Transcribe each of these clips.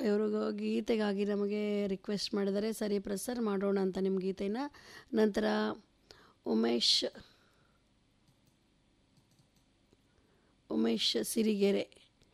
ಇವರು ಗೀತೆಗಾಗಿ ನಮಗೆ ರಿಕ್ವೆಸ್ಟ್ ಮಾಡಿದರೆ ಸರಿ ಪ್ರಸಾರ ಮಾಡೋಣ ಅಂತ ನಿಮ್ಮ ಗೀತೆನ ನಂತರ ಉಮೇಶ್ ಉಮೇಶ್ ಸಿರಿಗೆರೆ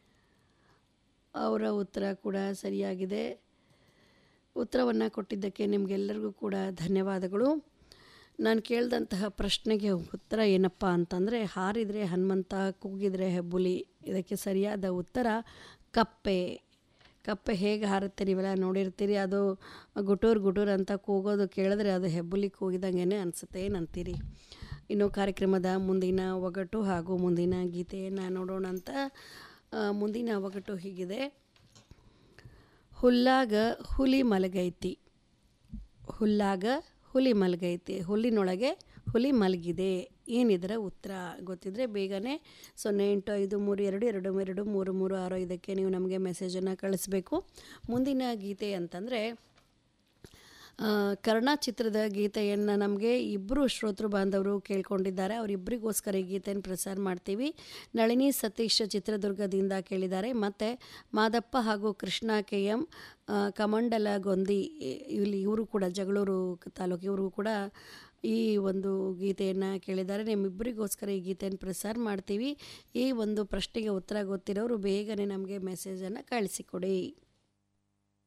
ಅವರ ಉತ್ತರ ಕೂಡ ಸರಿಯಾಗಿದೆ ಉತ್ತರವನ್ನು ಕೊಟ್ಟಿದ್ದಕ್ಕೆ ನಿಮಗೆಲ್ಲರಿಗೂ ಕೂಡ ಧನ್ಯವಾದಗಳು ನಾನು ಕೇಳಿದಂತಹ ಪ್ರಶ್ನೆಗೆ ಉತ್ತರ ಏನಪ್ಪ ಅಂತಂದರೆ ಹಾರಿದರೆ ಹನುಮಂತ ಕೂಗಿದರೆ ಹೆಬ್ಬುಲಿ ಇದಕ್ಕೆ ಸರಿಯಾದ ಉತ್ತರ ಕಪ್ಪೆ ಕಪ್ಪೆ ಹೇಗೆ ಹಾರುತ್ತೆ ನೀವೆಲ್ಲ ನೋಡಿರ್ತೀರಿ ಅದು ಗುಟೂರ್ ಗುಟೂರ್ ಅಂತ ಕೂಗೋದು ಕೇಳಿದ್ರೆ ಅದು ಹೆಬ್ಬುಲಿ ಕೂಗಿದಂಗೆ ಅನಿಸುತ್ತೆ ಏನಂತೀರಿ ಇನ್ನು ಕಾರ್ಯಕ್ರಮದ ಮುಂದಿನ ಒಗಟು ಹಾಗೂ ಮುಂದಿನ ಗೀತೆಯನ್ನು ನೋಡೋಣ ಅಂತ ಆ, ಮುಂದಿನ ಒಗಟು ಹೀಗಿದೆ ಹುಲ್ಲಾಗ ಹುಲಿ ಮಲಗೈತಿ ಹುಲ್ಲಾಗ ಹುಲಿ ಮಲಗೈತಿ ಹುಲ್ಲಿನೊಳಗೆ ಹುಲಿ ಮಲಗಿದೆ ಏನಿದರ ಉತ್ತರ ಗೊತ್ತಿದ್ದರೆ ಬೇಗನೆ ಸೊನ್ನೆ ಎಂಟು ಐದು ಮೂರು ಎರಡು ಎರಡು ಎರಡು ಮೂರು ಮೂರು ಆರು ಇದಕ್ಕೆ ನೀವು ನಮಗೆ ಮೆಸೇಜನ್ನು ಕಳಿಸ್ಬೇಕು ಮುಂದಿನ ಗೀತೆ ಅಂತಂದರೆ ಆ, ಕರ್ಣ ಚಿತ್ರದ ಗೀತೆಯನ್ನು ನಮಗೆ ಇಬ್ಬರು ಶ್ರೋತೃ ಬಾಂಧವರು ಕೇಳ್ಕೊಂಡಿದ್ದಾರೆ ಅವರಿಬ್ಬರಿಗೋಸ್ಕರ ಈ ಗೀತೆಯನ್ನು ಪ್ರಸಾರ ಮಾಡ್ತೀವಿ ನಳಿನಿ ಸತೀಶ್ ಚಿತ್ರದುರ್ಗದಿಂದ ಕೇಳಿದ್ದಾರೆ ಮತ್ತು ಮಾದಪ್ಪ ಹಾಗೂ ಕೃಷ್ಣ ಕೆ ಎಂ ಆ, ಕಮಂಡಲ ಗೊಂದಿ ಇ- ಇಲ್ಲಿ ಇವರು ಕೂಡ ಜಗಳೂರು ತಾಲೂಕು ಇವರು ಕೂಡ ಈ ಒಂದು ಗೀತೆಯನ್ನು ಕೇಳಿದ್ದಾರೆ ನಿಮ್ಮಿಬ್ಬರಿಗೋಸ್ಕರ ಈ ಗೀತೆಯನ್ನು ಪ್ರಸಾರ ಮಾಡ್ತೀವಿ ಈ ಒಂದು ಪ್ರಶ್ನೆಗೆ ಉತ್ತರ ಗೊತ್ತಿರೋರು ಬೇಗನೆ ನಮಗೆ ಮೆಸೇಜನ್ನು ಕಳಿಸಿಕೊಡಿ